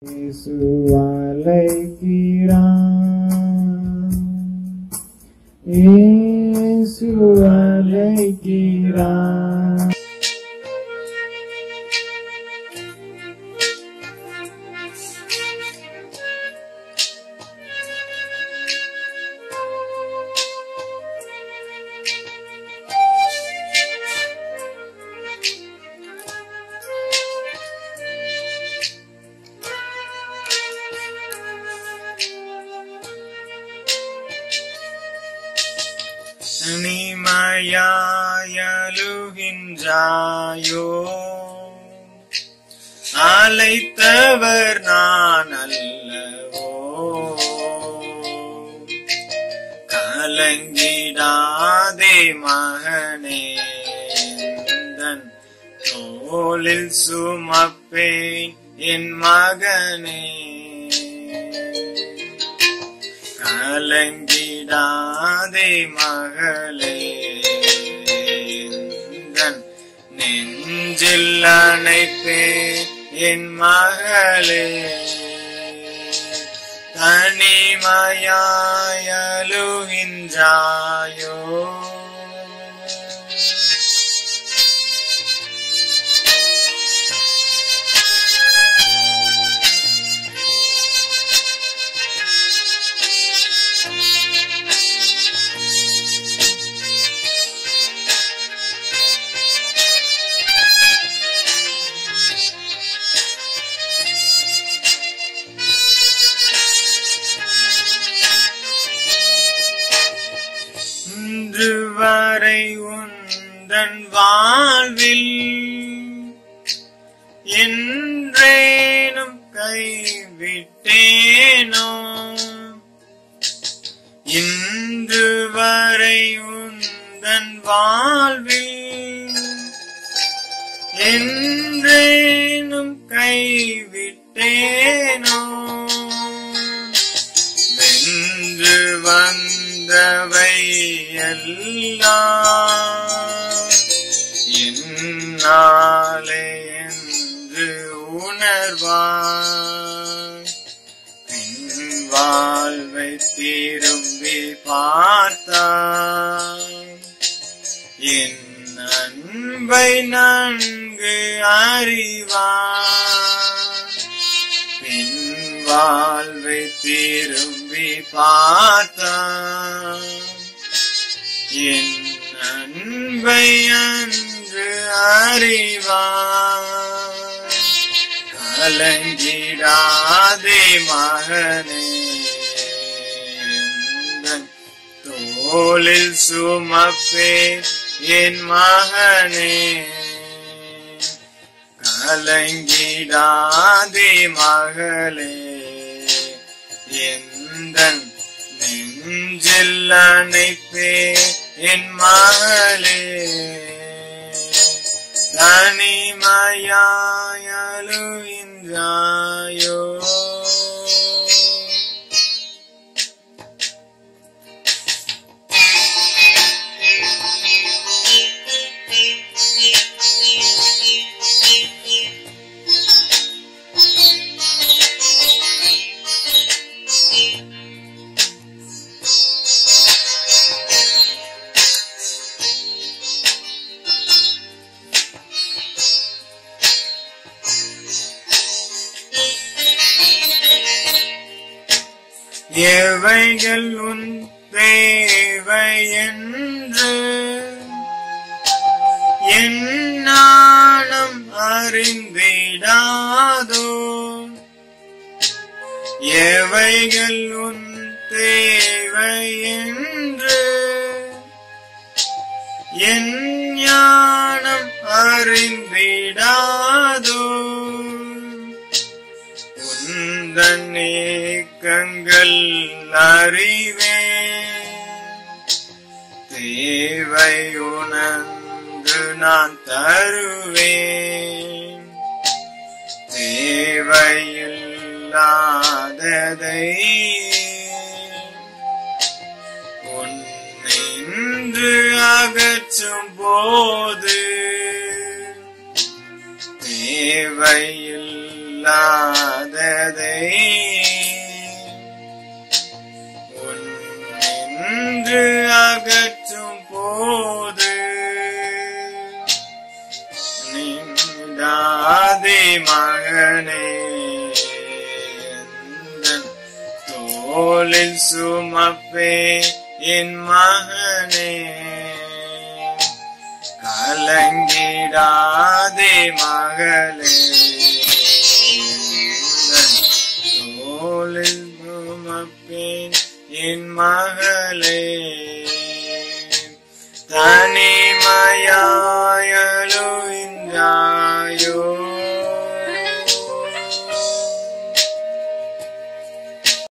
இயேசு அழைக்கிறான் இயேசு அழைக்கிறான் நிமயாயலுகின்றாயோ அழைத்தவர் நான் அல்லவோ கலங்கிடாதே மகனே எந்தன் தோளில் சுமப்பேன் என் மகனே கலங்கிடாதே மகளே எந்தன் நெஞ்சில் அணைப்பேன் என் மகளே தனிமையாயலுகின்றாயோ இன்று வரை உந்தன் வாழ்வில் என்றேனும் கைவிட்டேனோ இன்று வரை உந்தன் வாழ்வில் என்றேனும் கைவிட்டேனோ வென்று வந்தவை எல்லாம் என்னாலே என்று உணர்வாய் பின் வாழ்வை திரும்பி பார்த்தாய் என் அன்பை நன்கு அறிவாய் பின் வாழ்வை திரும்பி பார்த்தான் என் அன்பை அன்று அறிவான் கலங்கிடாதே மகனே எந்தன் தோளில் சுமப்பே என் மகனே கலங்கிடாதே மகளே எந்தன் நெஞ்சில் அணைப்பே என் மகளே தனிமையாயலுகின்றாயோ எவைகள் உன் தேவை என்று என் நாணம் அறிந்திடாதோ எவைகள் உன் தேவை என்று என் ஞானம் அறிந்திடாதோ உந்தன் ஏக்கங்கள் அறிவே தேவை உணர்ந்து நான் தருவேன் தேவையில்லாததை உன்னின்று அகற்றும் போது தேவையில்லாததை கலங்கிடாதே மகனே எந்தன் தோளில் சுமப்பே என் மகனே கலங்கிடாதே மகளே எந்தன் தோளில் சுமப்பேன் என் மகளே